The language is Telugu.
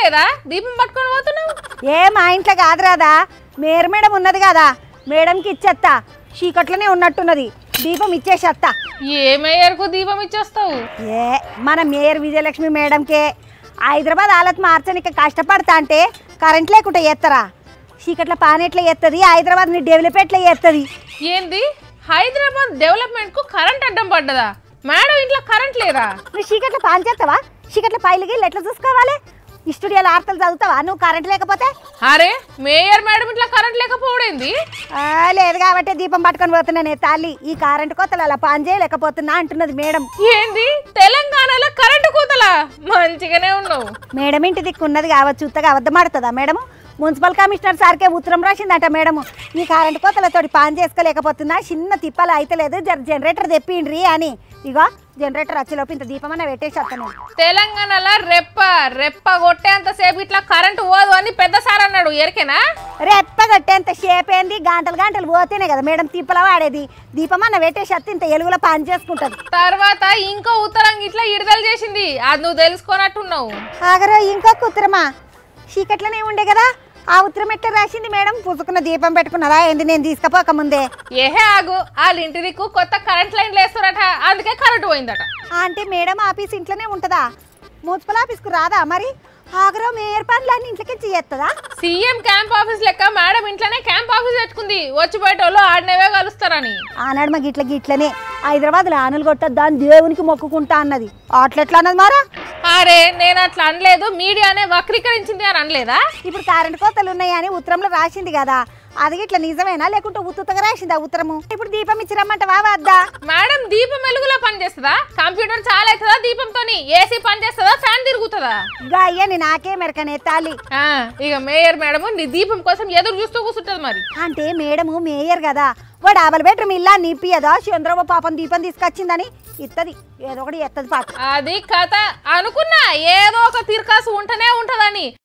లేదా దీపం పట్టుకొని పోతున్నావు ఏ మా ఇంట్లో కాదు రాదా మేర మేడం ఉన్నది కదా మేడంకి ఇచ్చేత్తా చీకట్లోనే ఉన్నట్టున్నది దీపం ఇచ్చేసేత్తా ఏ మేయర్కు దీపం ఇచ్చేస్తావు ఏ మన మేయర్ విజయలక్ష్మి మేడంకే హైదరాబాద్ హాలత్ మార్చనికి కష్టపడతా అంటే కరెంట్ లేకుండా చేస్తారా చీకట్ల పానెట్లా చేస్తుంది హైదరాబాద్ని డెవలప్ ఎట్లా చేస్తుంది ఏంది హైదరాబాద్ డెవలప్మెంట్ కు కరెంట్ అడ్డం పడ్డదా మేడం ఇంట్లో కరెంట్ లేదా నువ్వు చీకట్ల పాన్ చేస్తావా చీకట్ల పైలు గిళ్ళు ఎట్లా చూసుకోవాలి ఈ స్టూడియోలో ఆర్తలు చదువుతావా నువ్వు కరెంట్ లేకపోతే అరే మేయర్ మేడం ఇంట్లో కరెంట్ లేకపోవడేంది ఆ, లేదు కాబట్టి దీపం పట్టుకొని పోతున్నానే తల్లి ఈ కరెంట్ కోతలు అలా పాన్ చేయలేకపోతున్నా అంటున్నది మేడం ఏంది తెలంగాణలో కరెంటు కూతలా మంచిగానే ఉన్నావు మేడం ఇంటి దిక్కు ఉన్నది కావచ్చు ఉత్తగా అబద్ధమాడుతుందా మేడం మున్సిపల్ కమిషనర్ సార్కే ఉత్తరం రాసిందట మేడం ఈ కరెంట్ కోతలతోటి పాన్ చేసుకోలేకపోతున్నా చిన్న తిప్పలు అయితలేదు జర జనరేటర్ తెప్పిండ్రి అని ఇగో జనరేటర్ వచ్చేలోపు ఇంత దీపం అన్న పెట్టేసి వస్తాను తెలంగాణలో రెప్ప రెప్ప కొట్టేంత సేపు ఇట్లా కరెంటు పోదు అని పెద్ద సార్ అన్నాడు ఎరికేనా రెప్ప కట్టేంత షేప్ ఏంది గంటలు గంటలు పోతేనే కదా మేడం తిప్పల వాడేది దీపం అన్న పెట్టేసి వస్తే ఇంత ఎలుగులో పాన్ చేసుకుంటుంది తర్వాత ఇంకో ఉత్తరం ఇట్లా ఇడదలు చేసింది అది నువ్వు తెలుసుకున్నట్టున్నావు ఆగరో ఇంకొక ఉత్తరమా చీకట్లోనే ఉండే కదా ఆ ఉత్తరం ఎట్లా రాసింది మేడం పుసుకున్న దీపం పెట్టుకున్నదా ఏంది నేను తీసుకపోక ముందే ఏహే ఆగు వాళ్ళ ఇంటి దిక్కు కొత్త కరెంట్ లైన్లు వేస్తారట అందుకే కరెంటు పోయిందట అంటే మేడం ఆఫీస్ ఇంట్లోనే ఉంటుందా మున్సిపల్ ఆఫీస్కు రాదా మరి ఆగరో మేయర్ పనులు అన్ని ఇంట్లోకి చేస్తుందా సీఎం క్యాంప్ ఆఫీస్ లెక్క మేడం ఇంట్లోనే క్యాంప్ ఆఫీస్ పెట్టుకుంది వచ్చి బయట వాళ్ళు ఆడినవే కలుస్తారని ఆనాడు మా గిట్ల గిట్లనే హైదరాబాద్లో ఆనులు కొట్టద్దా అని దేవునికి మొక్కుకుంటా అన్నది అట్లెట్లా అన్నది మారా అరే నేను అట్లా అనలేదు మీడియానే వక్రీకరించింది అని అనలేదా ఇప్పుడు కరెంట్ కోతలు ఉన్నాయని ఉత్తరంలో రాసింది కదా అది ఇట్లా నిజమేనా లేకుంటే ఉత్తుతగా రాసింది ఆ ఉత్తరము ఇప్పుడు దీపం ఇచ్చిరమ్మంటవా వద్దా మేడం దీపం వెలుగులో పని చేస్తుందా కంప్యూటర్ చాలా అవుతుందా దీపంతోని ఏసీ పని చేస్తుందా ఫ్యాన్ తిరుగుతుందా గా అయ్యని నాకే మెరకనే తాలి ఆ, ఇక మేయర్ మేడం నీ దీపం కోసం ఎదురు చూస్తూ కూర్చుంటది మరి అంటే మేడము మేయర్ కదా వాడు డబల్ బెడ్రూమ్ ఇల్లా నిప్పియదా చంద్రబాబు పాపం దీపం తీసుకొచ్చిందని ఇత్తది ఏదో ఒకటి ఎత్తది పాట అది కథ అనుకున్నా ఏదో ఒక తిరకాసు ఉంటనే ఉంటదని